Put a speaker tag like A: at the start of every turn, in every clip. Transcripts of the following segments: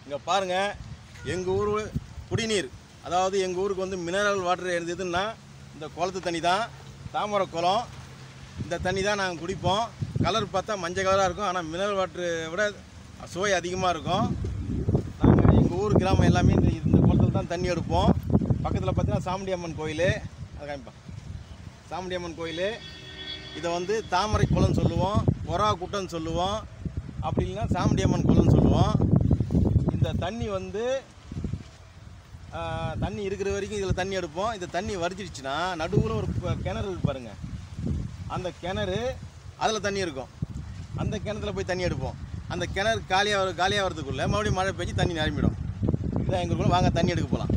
A: இங்கே பாருங்கள் எங்கள் ஊர் குடிநீர் அதாவது எங்கள் ஊருக்கு வந்து மினரல் வாட்டர் இருந்ததுன்னா இந்த குளத்து தண்ணி தான் தாமரை குளம் இந்த தண்ணி தான் நாங்கள் குடிப்போம் கலர் பார்த்தா மஞ்சள் கலராக இருக்கும் ஆனால் மினரல் வாட்டரை விட சுவை அதிகமாக இருக்கும் நாங்கள் எங்கள் ஊர் கிராமம் எல்லாமே இந்த இந்த குளத்தில் தான் தண்ணி எடுப்போம் பக்கத்தில் பார்த்தீங்கன்னா சாமுண்டி அம்மன் கோயில் அதை காமிப்பா சாமுண்டி அம்மன் கோயில் இதை வந்து தாமரை குளம்னு சொல்லுவோம் ஒரா குட்டம்னு சொல்லுவோம் அப்படி இல்லைன்னா சாமுண்டி அம்மன் குளம்னு சொல்லுவோம் இந்த தண்ணி வந்து ஆ, தண்ணி இருக்கிற வரைக்கும் இதில் தண்ணி எடுப்போம் இந்த தண்ணி வடிச்சிடுச்சுன்னா நடுவில் ஒரு ப- கிணறு இருக்கு பாருங்க அந்த கிணறு அதில் தண்ணி இருக்கும் அந்த கிணத்துல போய் தண்ணி எடுப்போம் அந்த கிணறு காலியாக காலியாக வரதுக்குள்ளே மறுபடியும் மழை பெஞ்சு தண்ணி நிரம்பிடும் இதான் எங்களுக்குள்ள வாங்க தண்ணி எடுக்க போகலாம்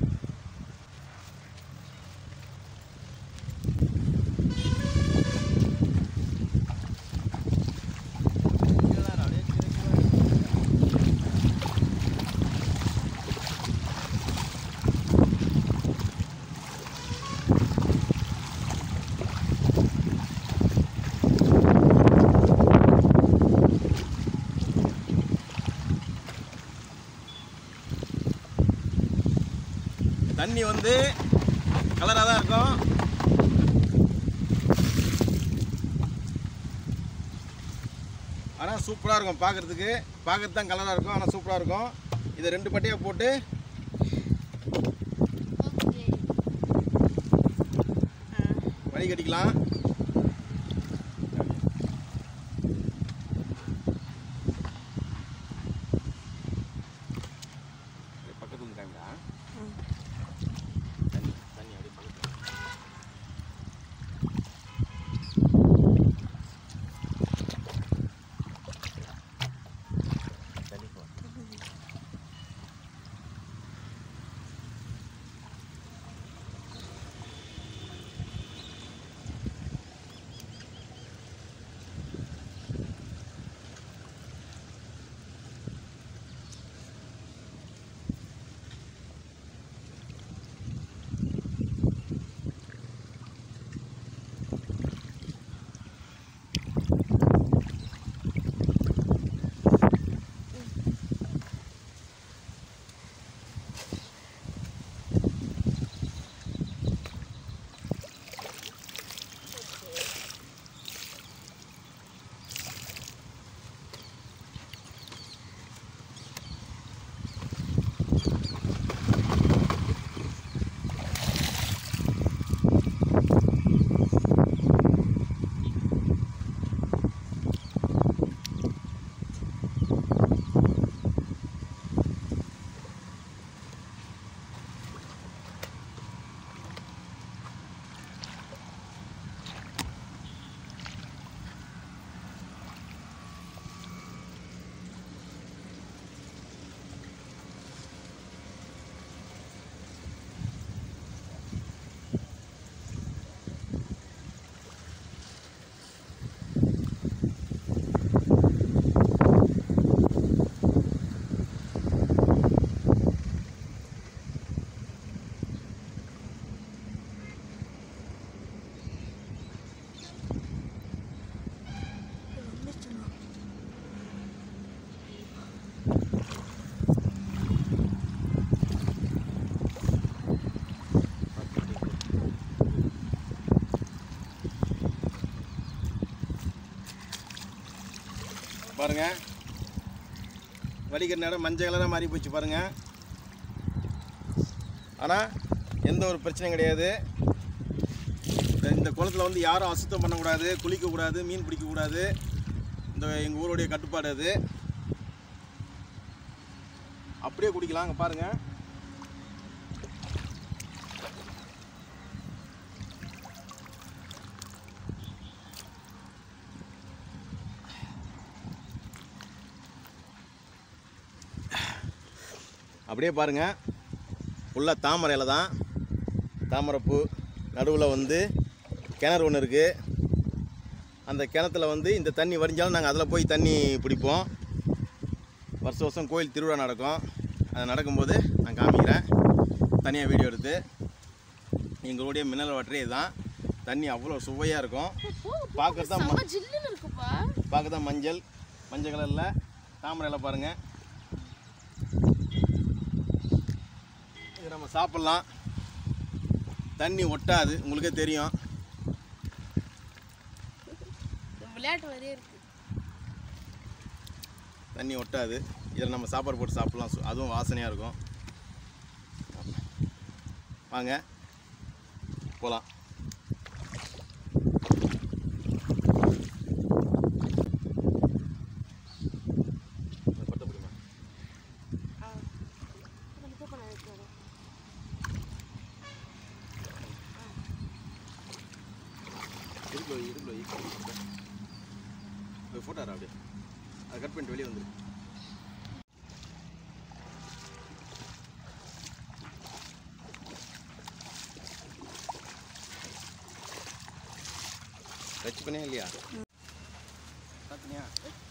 A: தண்ணி வந்து கலராக தான் இருக்கும் ஆனால் சூப்பராக இருக்கும் பார்க்குறதுக்கு பார்க்கறது தான் கலராக இருக்கும் ஆனால் சூப்பராக இருக்கும் இதை ரெண்டு பட்டையை போட்டு வடிகட்டிக்கலாம் பக்கத்துல இருந்து காமிடா தண்ணி தண்ணி அப்படியே பக்கத்துல தண்ணி போ பாருங்க வடிக்கிற நேரம் மஞ்சள் கலராக மாறி போச்சு பாருங்க ஆனால் எந்த ஒரு பிரச்சனையும் கிடையாது இந்த- இந்த குளத்துல வந்து யாரும் அசுத்தம் பண்ணக்கூடாது குளிக்கக்கூடாது மீன் பிடிக்கக்கூடாது இந்த எங்கள் ஊருடைய கட்டுப்பாடு அது அப்படியே குடிக்கலாம் அங்கே பாருங்க அப்படியே பாருங்க உள்ள தாமரை இலை தான் தாமரைப்பூ நடுவில் வந்து கிணறு ஒன்று இருக்குது அந்த கிணத்துல வந்து இந்த தண்ணி வடிஞ்சாலும் நாங்கள் அதில் போய் தண்ணி பிடிப்போம் வருஷம் வருஷம் கோயில் திருவிழா நடக்கும் அது நடக்கும்போது நான் காமிக்கிறேன் தனியாக வீடியோ எடுத்து எங்களுடைய மினரல் வாட்டரே இதுதான் தண்ணி அவ்வளோ சுவையாக இருக்கும் பார்க்கறது தான்
B: செம்ம ஜில்லுன்னு இருக்குப்பா
A: பார்க்க தான் மஞ்சள் மஞ்சள் கலரில் தாமரை இலை பாருங்கள் இது நம்ம சாப்பிட்லாம் தண்ணி ஒட்டாது உங்களுக்கே தெரியும்
B: விளையாட்டு மாதிரியே இருக்கு
A: தண்ணி ஒட்டாது இதில் நம்ம சாப்பாடு போட்டு சாப்பிட்லாம் சு- அதுவும் வாசனையாக இருக்கும் வாங்க போகலாம் இடுப்புல வை, இடுப்புல வை. போய் ஃபோட்டோ அப்படியே அதை கட் பண்ணிட்டு வெளியே வந்துரு டச் பண்ணியா இல்லையா பார்த்தினியா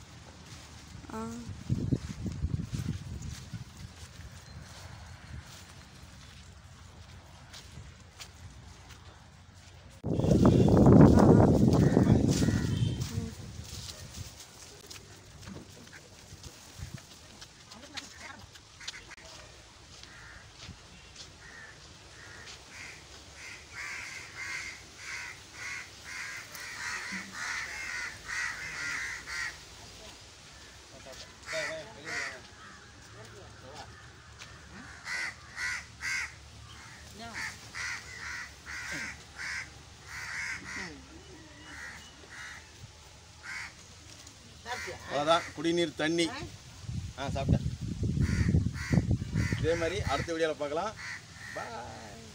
A: அவ்வளோதான் குடிநீர் தண்ணி ஆ சாப்பிட்டேன் இதே மாதிரி அடுத்த வீடியோவில் பார்க்கலாம் பாய்